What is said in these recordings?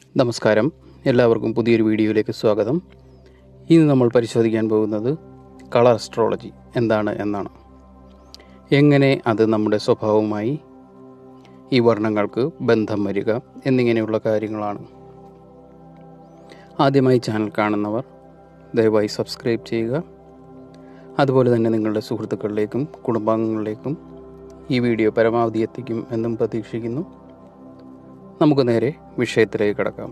നമസ്കാരം എല്ലാവർക്കും പുതിയൊരു വീഡിയോയിലേക്ക് സ്വാഗതം ഇന്ന് നമ്മൾ പരിശോധിക്കാൻ പോകുന്നത് കളർ അസ്ട്രോളജി എന്താണ് എന്നാണ് എങ്ങനെ അത് നമ്മുടെ സ്വഭാവവുമായി ഈ വർണ്ണങ്ങൾക്ക് ബന്ധം വരിക എന്നിങ്ങനെയുള്ള കാര്യങ്ങളാണ് ആദ്യമായി ചാനൽ കാണുന്നവർ ദയവായി സബ്സ്ക്രൈബ് ചെയ്യുക അതുപോലെ തന്നെ നിങ്ങളുടെ സുഹൃത്തുക്കളിലേക്കും കുടുംബാംഗങ്ങളിലേക്കും ഈ വീഡിയോ പരമാവധി എത്തിക്കും എന്നും പ്രതീക്ഷിക്കുന്നു നമുക്ക് നേരെ വിഷയത്തിലേക്ക് കടക്കാം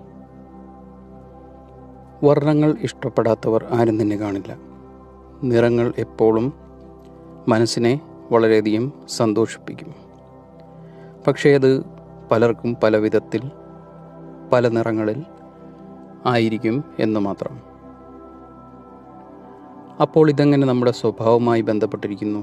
വർണ്ണങ്ങൾ ഇഷ്ടപ്പെടാത്തവർ ആരും തന്നെ കാണില്ല നിറങ്ങൾ എപ്പോഴും മനസ്സിനെ വളരെയധികം സന്തോഷിപ്പിക്കും പക്ഷേ അത് പലർക്കും പല വിധത്തിൽ പല നിറങ്ങളിൽ ആയിരിക്കും എന്ന് മാത്രം അപ്പോൾ ഇതെങ്ങനെ നമ്മുടെ സ്വഭാവവുമായി ബന്ധപ്പെട്ടിരിക്കുന്നു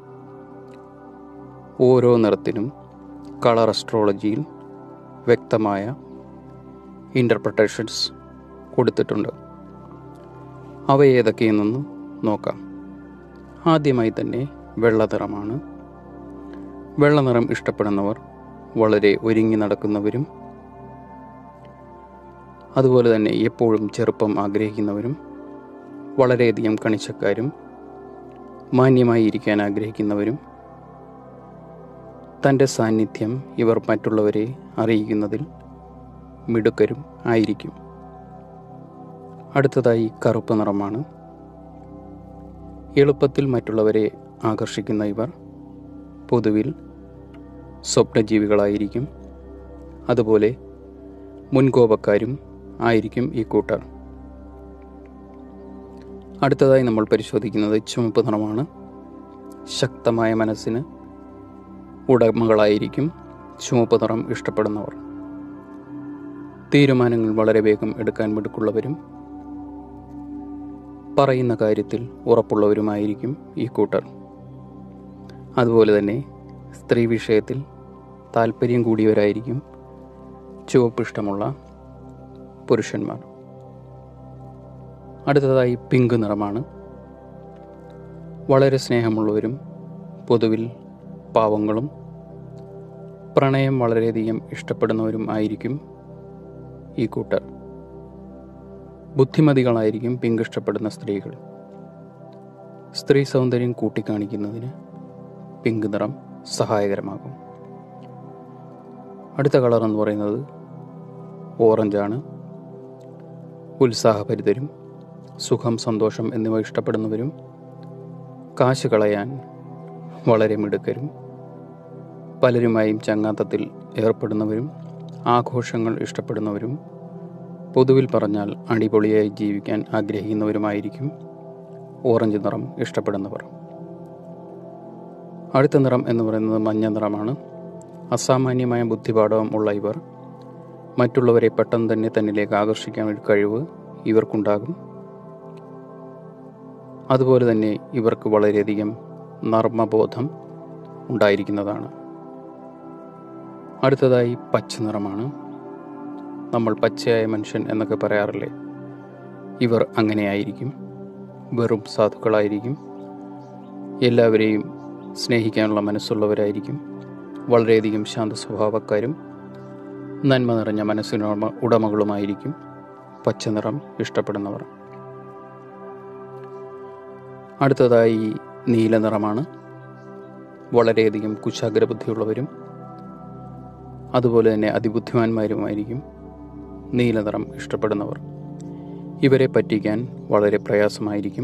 ഓരോ നിറത്തിനും കളർ അസ്ട്രോളജിയിൽ വ്യക്തമായ ഇൻ്റർപ്രട്ടേഷൻസ് കൊടുത്തിട്ടുണ്ട് അവ ഏതൊക്കെയെന്നൊന്ന് നോക്കാം ആദ്യമായി തന്നെ വെള്ള നിറമാണ് വെള്ള നിറം ഇഷ്ടപ്പെടുന്നവർ വളരെ ഒരുങ്ങി നടക്കുന്നവരും അതുപോലെ തന്നെ എപ്പോഴും ചെറുപ്പം ആഗ്രഹിക്കുന്നവരും വളരെയധികം കണിച്ചക്കാരും മാന്യമായി ഇരിക്കാൻ ആഗ്രഹിക്കുന്നവരും തൻ്റെ സാന്നിധ്യം ഇവർ മറ്റുള്ളവരെ അറിയിക്കുന്നതിൽ മിടുക്കരും ആയിരിക്കും അടുത്തതായി കറുപ്പ് നിറമാണ് എളുപ്പത്തിൽ മറ്റുള്ളവരെ ആകർഷിക്കുന്ന ഇവർ പൊതുവിൽ സ്വപ്നജീവികളായിരിക്കും അതുപോലെ മുൻകോപക്കാരും ആയിരിക്കും ഈ കൂട്ടർ അടുത്തതായി നമ്മൾ പരിശോധിക്കുന്നത് ചുമപ്പ് നിറമാണ് ശക്തമായ മനസ്സിന് ഉടമകളായിരിക്കും ചുവപ്പ് നിറം ഇഷ്ടപ്പെടുന്നവർ തീരുമാനങ്ങൾ വളരെ വേഗം എടുക്കാൻ മിടുക്കുള്ളവരും പറയുന്ന കാര്യത്തിൽ ഉറപ്പുള്ളവരുമായിരിക്കും ഈ കൂട്ടർ അതുപോലെ തന്നെ സ്ത്രീ വിഷയത്തിൽ താല്പര്യം കൂടിയവരായിരിക്കും ചുവപ്പ് ഇഷ്ടമുള്ള പുരുഷന്മാർ അടുത്തതായി പിങ്ക് നിറമാണ് വളരെ സ്നേഹമുള്ളവരും പൊതുവിൽ പാവങ്ങളും പ്രണയം വളരെയധികം ഇഷ്ടപ്പെടുന്നവരും ആയിരിക്കും ഈ കൂട്ടർ ബുദ്ധിമതികളായിരിക്കും പിങ്ക് ഇഷ്ടപ്പെടുന്ന സ്ത്രീകൾ സ്ത്രീ സൗന്ദര്യം കൂട്ടിക്കാണിക്കുന്നതിന് പിങ്ക് നിറം സഹായകരമാകും അടുത്ത കളർ എന്ന് പറയുന്നത് ഓറഞ്ചാണ് ഉത്സാഹഭരിതരും സുഖം സന്തോഷം എന്നിവ ഇഷ്ടപ്പെടുന്നവരും കാശ് കളയാൻ വളരെ മിടുക്കരും പലരുമായും ചങ്ങാത്തത്തിൽ ഏർപ്പെടുന്നവരും ആഘോഷങ്ങൾ ഇഷ്ടപ്പെടുന്നവരും പൊതുവിൽ പറഞ്ഞാൽ അടിപൊളിയായി ജീവിക്കാൻ ആഗ്രഹിക്കുന്നവരുമായിരിക്കും ഓറഞ്ച് നിറം ഇഷ്ടപ്പെടുന്നവർ അടുത്ത നിറം എന്ന് പറയുന്നത് മഞ്ഞ നിറമാണ് അസാമാന്യമായ ബുദ്ധിപാഠവം ഉള്ള ഇവർ മറ്റുള്ളവരെ പെട്ടെന്ന് തന്നെ തന്നിലേക്ക് ആകർഷിക്കാൻ ഒരു കഴിവ് ഇവർക്കുണ്ടാകും അതുപോലെ തന്നെ ഇവർക്ക് വളരെയധികം നർമ്മബോധം ഉണ്ടായിരിക്കുന്നതാണ് അടുത്തതായി പച്ച നിറമാണ് നമ്മൾ പച്ചയായ മനുഷ്യൻ എന്നൊക്കെ പറയാറില്ലേ ഇവർ അങ്ങനെയായിരിക്കും വെറും സാധുക്കളായിരിക്കും എല്ലാവരെയും സ്നേഹിക്കാനുള്ള മനസ്സുള്ളവരായിരിക്കും വളരെയധികം ശാന്ത സ്വഭാവക്കാരും നന്മ നിറഞ്ഞ മനസ്സിനുടമ ഉടമകളുമായിരിക്കും പച്ച നിറം ഇഷ്ടപ്പെടുന്നവർ അടുത്തതായി നീല നിറമാണ് വളരെയധികം കുശാഗ്രബുദ്ധിയുള്ളവരും അതുപോലെ തന്നെ അതിബുദ്ധിമാന്മാരുമായിരിക്കും നീലനിറം ഇഷ്ടപ്പെടുന്നവർ ഇവരെ പറ്റിക്കാൻ വളരെ പ്രയാസമായിരിക്കും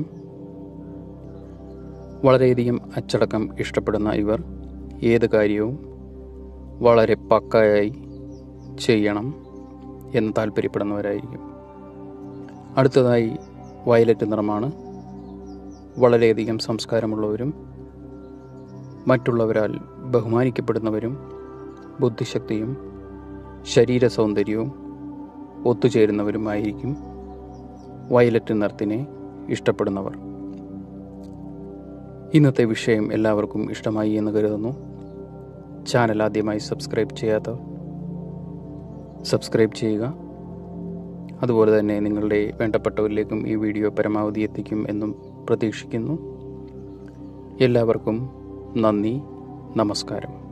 വളരെയധികം അച്ചടക്കം ഇഷ്ടപ്പെടുന്ന ഇവർ ഏത് കാര്യവും വളരെ പക്കയായി ചെയ്യണം എന്ന് താല്പര്യപ്പെടുന്നവരായിരിക്കും അടുത്തതായി വയലറ്റ് നിറമാണ് വളരെയധികം സംസ്കാരമുള്ളവരും മറ്റുള്ളവരാൽ ബഹുമാനിക്കപ്പെടുന്നവരും ബുദ്ധിശക്തിയും ശരീര സൗന്ദര്യവും ഒത്തുചേരുന്നവരുമായിരിക്കും വയലറ്റ് നിറത്തിനെ ഇഷ്ടപ്പെടുന്നവർ ഇന്നത്തെ വിഷയം എല്ലാവർക്കും ഇഷ്ടമായി എന്ന് കരുതുന്നു ചാനൽ ആദ്യമായി സബ്സ്ക്രൈബ് ചെയ്യാത്തവർ സബ്സ്ക്രൈബ് ചെയ്യുക അതുപോലെ തന്നെ നിങ്ങളുടെ വേണ്ടപ്പെട്ടവരിലേക്കും ഈ വീഡിയോ പരമാവധി എത്തിക്കും എന്നും പ്രതീക്ഷിക്കുന്നു എല്ലാവർക്കും നന്ദി നമസ്കാരം